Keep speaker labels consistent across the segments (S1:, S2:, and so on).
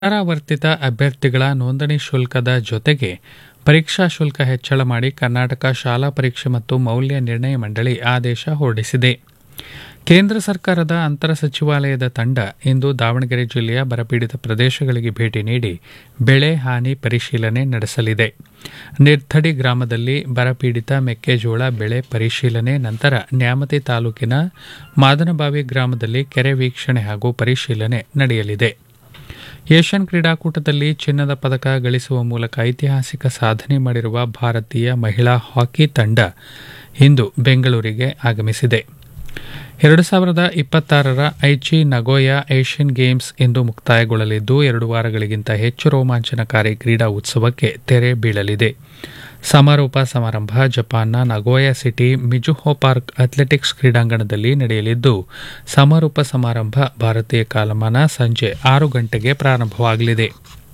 S1: ಪುನರಾವರ್ತಿತ ಅಭ್ಯರ್ಥಿಗಳ ನೋಂದಣಿ ಶುಲ್ಕದ ಜೊತೆಗೆ ಪರೀಕ್ಷಾ ಶುಲ್ಕ ಹೆಚ್ಚಳ ಮಾಡಿ ಕರ್ನಾಟಕ ಶಾಲಾ ಪರೀಕ್ಷೆ ಮತ್ತು ಮೌಲ್ಯ ನಿರ್ಣಯ ಮಂಡಳಿ ಆದೇಶ ಹೊರಡಿಸಿದೆ ಕೇಂದ್ರ ಸರ್ಕಾರದ ಅಂತರ ಸಚಿವಾಲಯದ ತಂಡ ಇಂದು ದಾವಣಗೆರೆ ಜಿಲ್ಲೆಯ ಬರಪೀಡಿತ ಪ್ರದೇಶಗಳಿಗೆ ಭೇಟಿ ನೀಡಿ ಬೆಳೆ ಹಾನಿ ಪರಿಶೀಲನೆ ನಡೆಸಲಿದೆ ನಿರ್ಧಡಿ ಗ್ರಾಮದಲ್ಲಿ ಬರಪೀಡಿತ ಮೆಕ್ಕೆಜೋಳ ಬೆಳೆ ಪರಿಶೀಲನೆ ನಂತರ ನ್ಯಾಮತಿ ತಾಲೂಕಿನ ಮಾದನಬಾವಿ ಗ್ರಾಮದಲ್ಲಿ ಕೆರೆ ವೀಕ್ಷಣೆ ಹಾಗೂ ಪರಿಶೀಲನೆ ನಡೆಯಲಿದೆ ಏಷ್ಯನ್ ಕ್ರೀಡಾಕೂಟದಲ್ಲಿ ಚಿನ್ನದ ಪದಕ ಗಳಿಸುವ ಮೂಲಕ ಐತಿಹಾಸಿಕ ಸಾಧನೆ ಮಾಡಿರುವ ಭಾರತೀಯ ಮಹಿಳಾ ಹಾಕಿ ತಂಡ ಇಂದು ಬೆಂಗಳೂರಿಗೆ ಆಗಮಿಸಿದೆ ಎರಡು ಸಾವಿರದ ಇಪ್ಪತ್ತಾರರ ಐಚಿ ನಗೋಯಾ ಏಷ್ಯನ್ ಗೇಮ್ಸ್ ಇಂದು ಮುಕ್ತಾಯಗೊಳ್ಳಲಿದ್ದು ಎರಡು ವಾರಗಳಿಗಿಂತ ಹೆಚ್ಚು ರೋಮಾಂಚನಕಾರಿ ಕ್ರೀಡಾ ಉತ್ಸವಕ್ಕೆ ತೆರೆ ಬೀಳಲಿದೆ ಸಮಾರೋಪ ಸಮಾರಂಭ ಜಪಾನ್ನ Nagoya city Mizuho park athletics ಕ್ರೀಡಾಂಗಣದಲ್ಲಿ ನಡೆಯಲಿದ್ದು ಸಮಾರೋಪ ಸಮಾರಂಭ ಭಾರತೀಯ ಕಾಲಮಾನ ಸಂಜೆ ಆರು ಗಂಟೆಗೆ ಪ್ರಾರಂಭವಾಗಲಿದೆ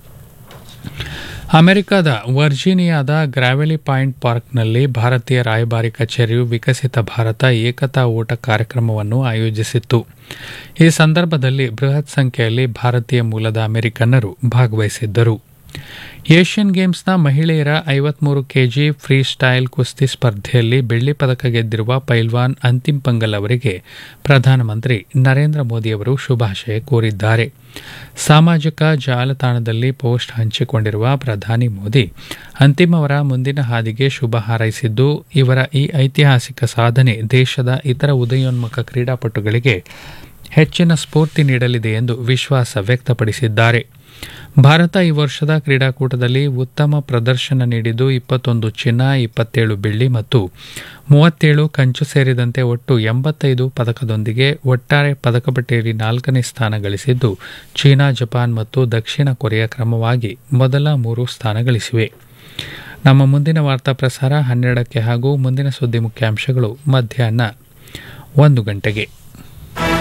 S1: ಅಮೆರಿಕದ ವರ್ಜೀನಿಯಾದ ಗ್ರಾವೆಲಿ ಪಾಯಿಂಟ್ ಪಾರ್ಕ್ನಲ್ಲಿ ಭಾರತೀಯ ರಾಯಭಾರಿ ಕಚೇರಿಯು ವಿಕಸಿತ ಭಾರತ ಏಕತಾ ಓಟ ಕಾರ್ಯಕ್ರಮವನ್ನು ಆಯೋಜಿಸಿತ್ತು ಈ ಸಂದರ್ಭದಲ್ಲಿ ಬೃಹತ್ ಸಂಖ್ಯೆಯಲ್ಲಿ ಭಾರತೀಯ ಮೂಲದ ಅಮೆರಿಕನ್ನರು ಭಾಗವಹಿಸಿದ್ದರು ಏಷ್ಯನ್ ಗೇಮ್ಸ್ನ ಮಹಿಳೆಯರ ಐವತ್ಮೂರು ಕೆಜಿ ಫ್ರೀ ಸ್ಟೈಲ್ ಕುಸ್ತಿ ಸ್ಪರ್ಧೆಯಲ್ಲಿ ಬೆಳ್ಳಿ ಪದಕ ಗೆದ್ದಿರುವ ಪೈಲ್ವಾನ್ ಅಂತಿಮ್ ಪಂಗಲ್ ಅವರಿಗೆ ಪ್ರಧಾನಮಂತ್ರಿ ನರೇಂದ್ರ ಮೋದಿಯವರು ಶುಭಾಶಯ ಕೋರಿದ್ದಾರೆ ಸಾಮಾಜಿಕ ಜಾಲತಾಣದಲ್ಲಿ ಪೋಸ್ಟ್ ಹಂಚಿಕೊಂಡಿರುವ ಪ್ರಧಾನಿ ಮೋದಿ ಅಂತಿಮ್ ಅವರ ಮುಂದಿನ ಹಾದಿಗೆ ಶುಭ ಹಾರೈಸಿದ್ದು ಇವರ ಈ ಐತಿಹಾಸಿಕ ಸಾಧನೆ ದೇಶದ ಇತರ ಉದಯೋನ್ಮುಖ ಕ್ರೀಡಾಪಟುಗಳಿಗೆ ಹೆಚ್ಚಿನ ಸ್ಫೂರ್ತಿ ನೀಡಲಿದೆ ಎಂದು ವಿಶ್ವಾಸ ವ್ಯಕ್ತಪಡಿಸಿದ್ದಾರೆ ಭಾರತ ಈ ವರ್ಷದ ಕ್ರೀಡಾಕೂಟದಲ್ಲಿ ಉತ್ತಮ ಪ್ರದರ್ಶನ ನೀಡಿದ್ದು ಇಪ್ಪತ್ತೊಂದು ಚಿನ್ನ ಇಪ್ಪತ್ತೇಳು ಬೆಳ್ಳಿ ಮತ್ತು ಮೂವತ್ತೇಳು ಕಂಚು ಸೇರಿದಂತೆ ಒಟ್ಟು ಎಂಬತ್ತೈದು ಪದಕದೊಂದಿಗೆ ಒಟ್ಟಾರೆ ಪದಕ ಪಟ್ಟಿಯಲ್ಲಿ ನಾಲ್ಕನೇ ಸ್ಥಾನ ಗಳಿಸಿದ್ದು ಚೀನಾ ಜಪಾನ್ ಮತ್ತು ದಕ್ಷಿಣ ಕೊರಿಯಾ ಕ್ರಮವಾಗಿ ಮೊದಲ ಮೂರು ಸ್ಥಾನ ಗಳಿಸಿವೆ ನಮ್ಮ ಮುಂದಿನ ವಾರ್ತಾ ಪ್ರಸಾರ ಹನ್ನೆರಡಕ್ಕೆ ಹಾಗೂ ಮುಂದಿನ ಸುದ್ದಿ ಮುಖ್ಯಾಂಶಗಳು ಮಧ್ಯಾಹ್ನ ಒಂದು ಗಂಟೆಗೆ